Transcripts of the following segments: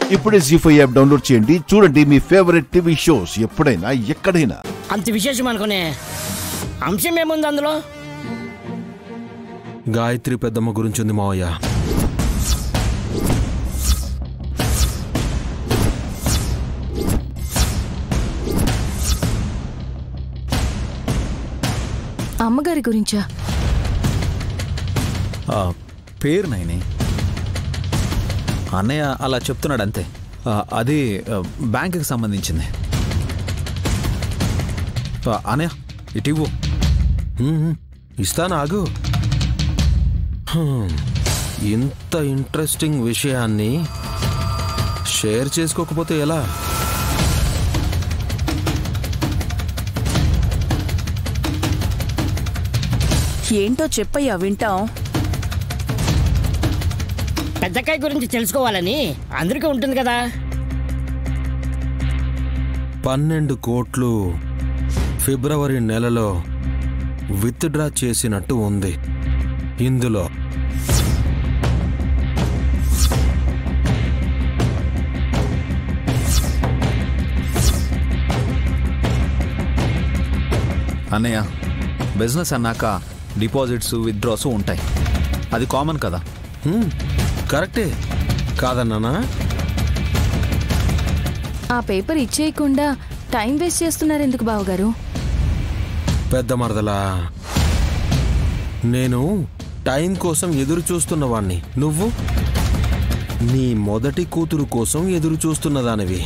ఇప్పుడే G five app download చేయండి చూడండి మీ ఫేవరెట్ టీవీ షోస్ ఎప్పుడైనా ఎక్కడైనా అంత విశేషం అనుకునే అంశం ఏముంది అందులో గాయత్రి పెద్దమ్మ గురించి ఉంది మావయ్య అమ్మగారి గురించా ఆ, పేరు నైని అన్నయ్య అలా చెప్తున్నాడు అంతే ఆ, అది ఆ, బ్యాంకుకి సంబంధించింది ఆ, అన్నయ్య ఇటు ఇవ్వు హ్మ్, ఇస్తాను ఆగు హ్మ్, ఇంత ఇంట్రెస్టింగ్ విషయాన్ని షేర్ చేసుకోకపోతే ఎలా ఏంటో చెప్పయ్యా వింటాం పెద్దకాయ గురించి తెలుసుకోవాలని అందరికీ ఉంటుంది కదా పన్నెండు కోట్లు ఫిబ్రవరి నెలలో విత్డ్రా చేసినట్టు ఉంది ఇందులో అన్నయ్య బిజినెస్ అన్నాక డిపాజిట్స్ విత్డ్రాస్ ఉంటాయి అది కామన్ కదా హ్మ్, కరెక్టే కాదన్నానా ఆ పేపర్ ఇచ్చేయకుండా టైం వేస్ట్ చేస్తున్నారు ఎందుకు బావగారు పెద్ద మరదలా నేను టైం కోసం ఎదురు చూస్తున్నవాణ్ణి నువ్వు నీ మొదటి కూతురు కోసం ఎదురు చూస్తున్నదానివి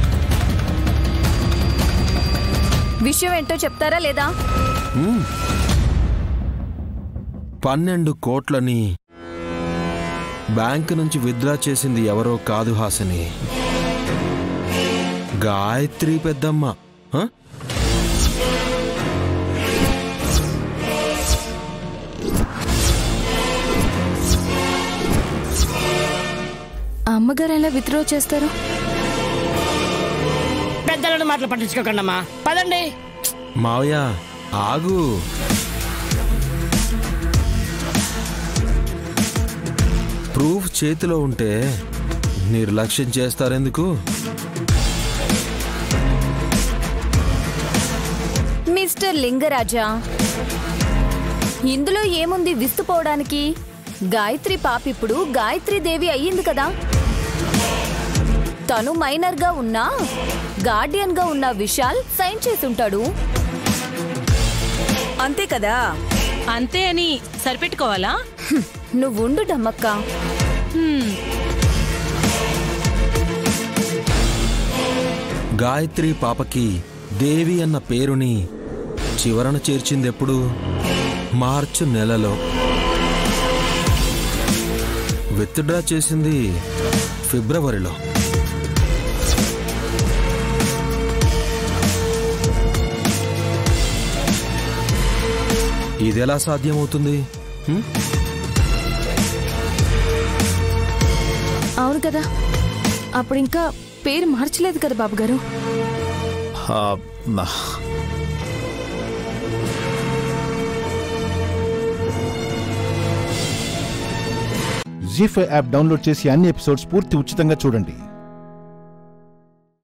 విషయం ఏంటో చెప్తారా లేదా హ్మ్. పన్నెండు కోట్లని బ్యాంకు నుంచి విత్డ్రా చేసింది ఎవరో కాదు హాసిని గాయత్రి పెద్దమ్మ హ? ఆ అమ్మగారు ఎలా విత్డ్రా చేస్తారు పెద్దలను మాటలు పట్టించుకోకండి అమ్మా పదండి మావయ్య ఆగు ప్రూఫ్ చేతిలో ఉంటే నిర్లక్ష్యం చేస్తారెందుకు మిస్టర్ లింగరాజా ఇందులో ఏముంది విస్తుపోవడానికి గాయత్రి పాప ఇప్పుడు గాయత్రి దేవి అయ్యింది కదా తను మైనర్ గా ఉన్నా గార్డియన్ గా ఉన్న విశాల్ సైన్ చేసుంటాడు అంతే కదా అంతే అని సరిపెట్టుకోవాలా నువ్వుండు డమ్మక్క హ్మ్, గాయత్రి పాపకి దేవి అన్న పేరుని చివరన చేర్చిందెప్పుడు మార్చి నెలలో విత్డ్రా చేసింది ఫిబ్రవరిలో ఇదెలా సాధ్యమవుతుంది హ్మ్? అవును కదా అప్పుడు ఇంకా పేరు మార్చలేదు కదా బాబుగారు ఆ, నా- జీ ఫైవ్ యాప్ డౌన్లోడ్ చేసి అన్ని ఎపిసోడ్స్ పూర్తి ఉచితంగా చూడండి